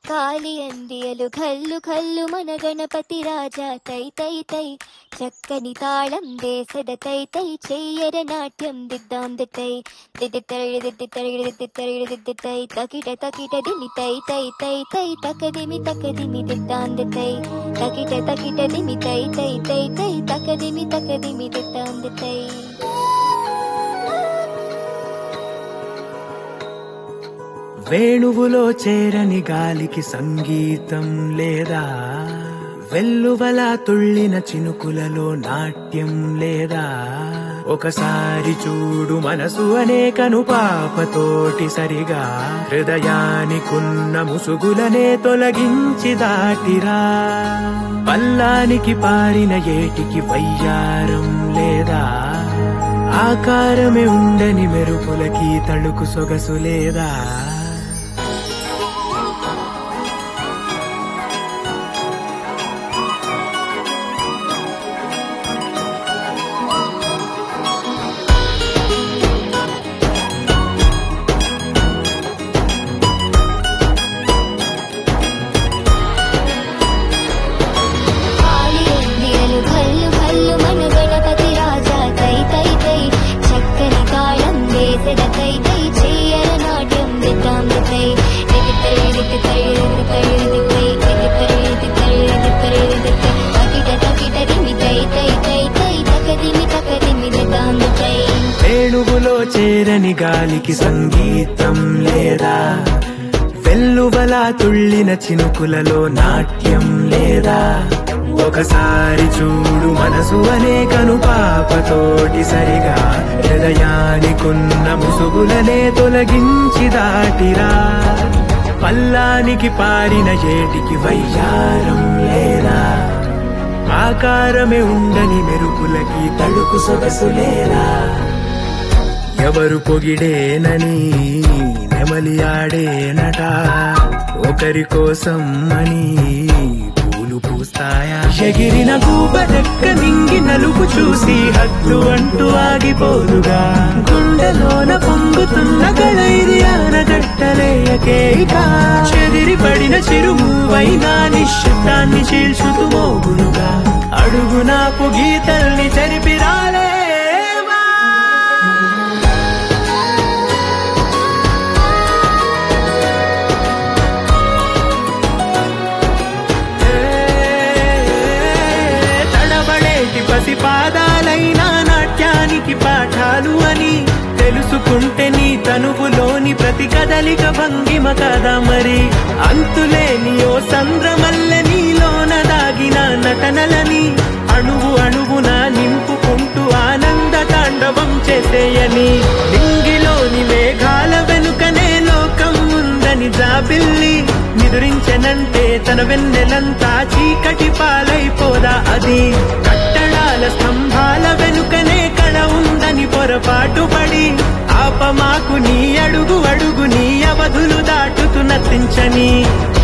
కాలి అందియలు కల్లు కల్లు మన గణపతి రాజా తై తై తై చక్కని తాళం దేశద తై తై చెయ్యర నాట్యం దిద్దాం దిత్తై దిద్ది తరిగిడి దిద్ది తరిగిడి దిద్ది తరిగిడి దిద్ది తై తకిట తకిట దిమి తై తై తై తై తకదిమి తకదిమి దిద్దాం దిత్తై తకిట తకిట దిమి తై తై తై తై తకదిమి తకదిమి దిద్దాం దిత్తై వేణువులో చేరని గాలికి సంగీతం లేదా వెల్లువల తుళ్ళిన చినుకులలో నాట్యం లేదా ఒకసారి చూడు మనసు అనేకను పాపతోటి సరిగా హృదయానికున్న ముసుగులనే తొలగించి దాటిరా పల్లానికి పారిన ఏటికి వయ్యారం లేదా ఆకారమే ఉండని మెరుపులకి తళుకు సొగసు లేదా కాలి అందియలు కల్లు కల్లు మన గణపతి రాజా తై తై తై చక్కని తాళం వేసెద తై తై చెయ్యర నాట్యం దిద్దాం దిత్తై దిద్ది తరిగి దిద్ది తరిగి దిద్ది తరిగి దిత్తై దిద్ది తరిగి దిద్ది తరిగి దిద్ది తరిగి దిత్తై తకిట తకిట దిమి తై తై తై తై తకదిమి తకదిమి దిద్దాం దిత్తై వేణువులో చేరని గాలికి సంగీతం లేదా వెల్లువల తుళ్ళిన చినుకులలో నాట్యం లేదా ఒకసారి చూడు మనసు అనేకను పాపతోటి సరిగా హృదయానికున్న ముసుగులనే తొలగించి దాటిరా పల్లానికి పారిన ఏటికి వయ్యారం లేదా ఆకారమే ఉండని మెరుపులకి తడుకు సొగసు లేదా ఎవరు పొగిడేనని నెమలి ఆడేనట ఒకరి కోసం అని పూలు పూస్తాయా ఎగిరిన గూబరెక్క మింగి నలుపు చూసి హద్దు అంటూ ఆగిపోదుగా గుండెలోన పొంగుతున్న కళైది ఆనగట్టలేయకేక చెదిరి పడిన చిరుమూవైనా నిశ్శబ్దాన్ని చీల్చుతూ మోగునుగా అడుగునా పొగీతల్ని చెరిపి రాలేవా తడబడేటి పసి పాదాలైనా నాట్యానికి పాఠాలు అని తెలుసుకుంటే నీ తనువులోని ప్రతి కదలిక భంగిమ కదా మరి అంతులేని ఓ సంద్రమల్లె నీలోన దాగిన నటనలని అణువు అణువున నింపుకుంటూ ఆనంద తాండవం చేసేయని నింగిలోని మేఘాల వెనుకనే లోకం ఉందని జాబిల్లి నిదురించెనంటే తన వెన్నెలంతా చీకటి పాలైపోదా అది కట్టడాల స్తంభాల వెనుకనే కళ ఉందని పొరపాటు పడి ఆపమాకు నీ అడుగు అడుగు నీ అవధులు దాటుతూ నర్తించని